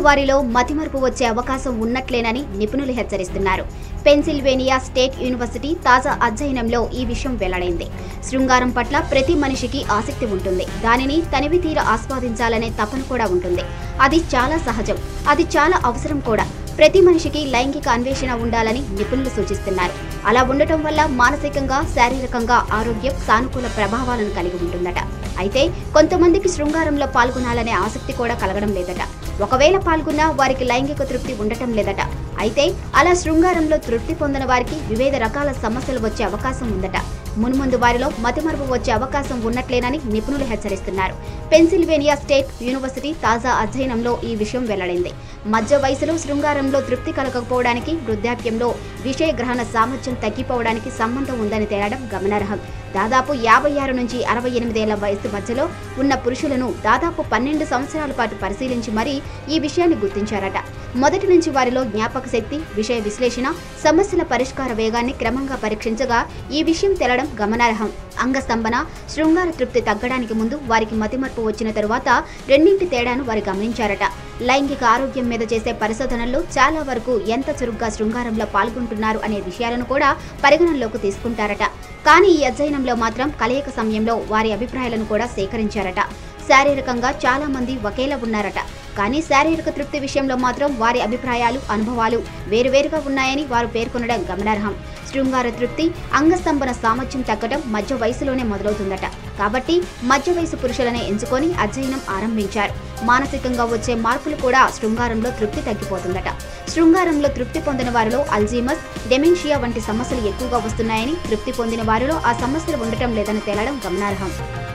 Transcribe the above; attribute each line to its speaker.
Speaker 1: వారిలో మతిమరుపు వచ్చే అవకాశం ఉన్నట్లేనని నిపుణులు హెచ్చరిస్తున్నారు పెన్సిల్వేనియా స్టేట్ యూనివర్సిటీ తాజా అధ్యయనంలో ఈ విషయం వెల్లడైంది శృంగారం పట్ల ప్రతి మనిషికి ఆసక్తి ఉంటుంది దానిని తనివి తీర ఆస్వాదించాలనే తపన కూడా ఉంటుంది అది చాలా సహజం అది చాలా అవసరం కూడా ప్రతి మనిషికి లైంగిక అన్వేషణ ఉండాలని నిపుణులు సూచిస్తున్నారు అలా ఉండటం వల్ల మానసికంగా శారీరకంగా ఆరోగ్యం సానుకూల ప్రభావాలను కలిగి ఉంటుందట అయితే కొంతమందికి శృంగారంలో పాల్గొనాలనే ఆసక్తి కూడా కలగడం లేదట ఒకవేళ పాల్గొన్నా వారికి లైంగిక తృప్తి ఉండటం లేదట అయితే అలా శృంగారంలో తృప్తి పొందిన వారికి వివిధ రకాల సమస్యలు వచ్చే అవకాశం ఉందట మున్ముందు వారిలో మతిమరుపు వచ్చే అవకాశం ఉన్నట్లేనని నిపుణులు హెచ్చరిస్తున్నారు పెన్సిల్వేనియా స్టేట్ యూనివర్సిటీ తాజా అధ్యయనంలో ఈ విషయం వెల్లడైంది మధ్య వయసులో శృంగారంలో తృప్తి కలగకపోవడానికి వృద్ధాప్యంలో విషయ గ్రహణ సామర్థ్యం తగ్గిపోవడానికి సంబంధం ఉందని తేలడం గమనార్హం దాదాపు యాభై ఆరు నుంచి అరవై ఎనిమిదేళ్ల వయసు మధ్యలో ఉన్న పురుషులను దాదాపు పన్నెండు సంవత్సరాల పాటు పరిశీలించి మరీ ఈ విషయాన్ని గుర్తించారట మొదటి నుంచి వారిలో జ్ఞాపక శక్తి విషయ విశ్లేషణ సమస్యల పరిష్కార వేగాన్ని క్రమంగా పరీక్షించగా ఈ విషయం తెలడం గమనార్హం అంగస్తంభన శృంగార తృప్తి తగ్గడానికి ముందు వారికి మతిమర్పు వచ్చిన తరువాత రెండింటి తేడాను వారు గమనించారట లైంగిక ఆరోగ్యం మీద చేసే పరిశోధనల్లో చాలా వరకు ఎంత చురుగ్గా శృంగారంలో పాల్గొంటున్నారు అనే విషయాలను కూడా పరిగణనలోకి తీసుకుంటారట కానీ ఈ అధ్యయనంలో మాత్రం కలయిక సమయంలో వారి అభిప్రాయాలను కూడా సేకరించారట శారీరకంగా చాలా మంది ఒకేలా ఉన్నారట కానీ శారీరక తృప్తి విషయంలో మాత్రం వారి అభిప్రాయాలు అనుభవాలు వేరువేరుగా ఉన్నాయని వారు పేర్కొనడం గమనార్హం శృంగార తృప్తి అంగస్తంభన సామర్థ్యం తగ్గడం మధ్య వయసులోనే మొదలవుతుందట కాబట్టి మధ్య వయసు పురుషులనే ఎంచుకొని అధ్యయనం ఆరంభించారు మానసికంగా వచ్చే మార్పులు కూడా శృంగారంలో తృప్తి తగ్గిపోతుందట శృంగారంలో తృప్తి పొందిన వారిలో అల్జీమస్ డెమెన్షియా వంటి సమస్యలు ఎక్కువగా వస్తున్నాయని తృప్తి పొందిన వారిలో ఆ సమస్యలు ఉండటం లేదని తేలడం గమనార్హం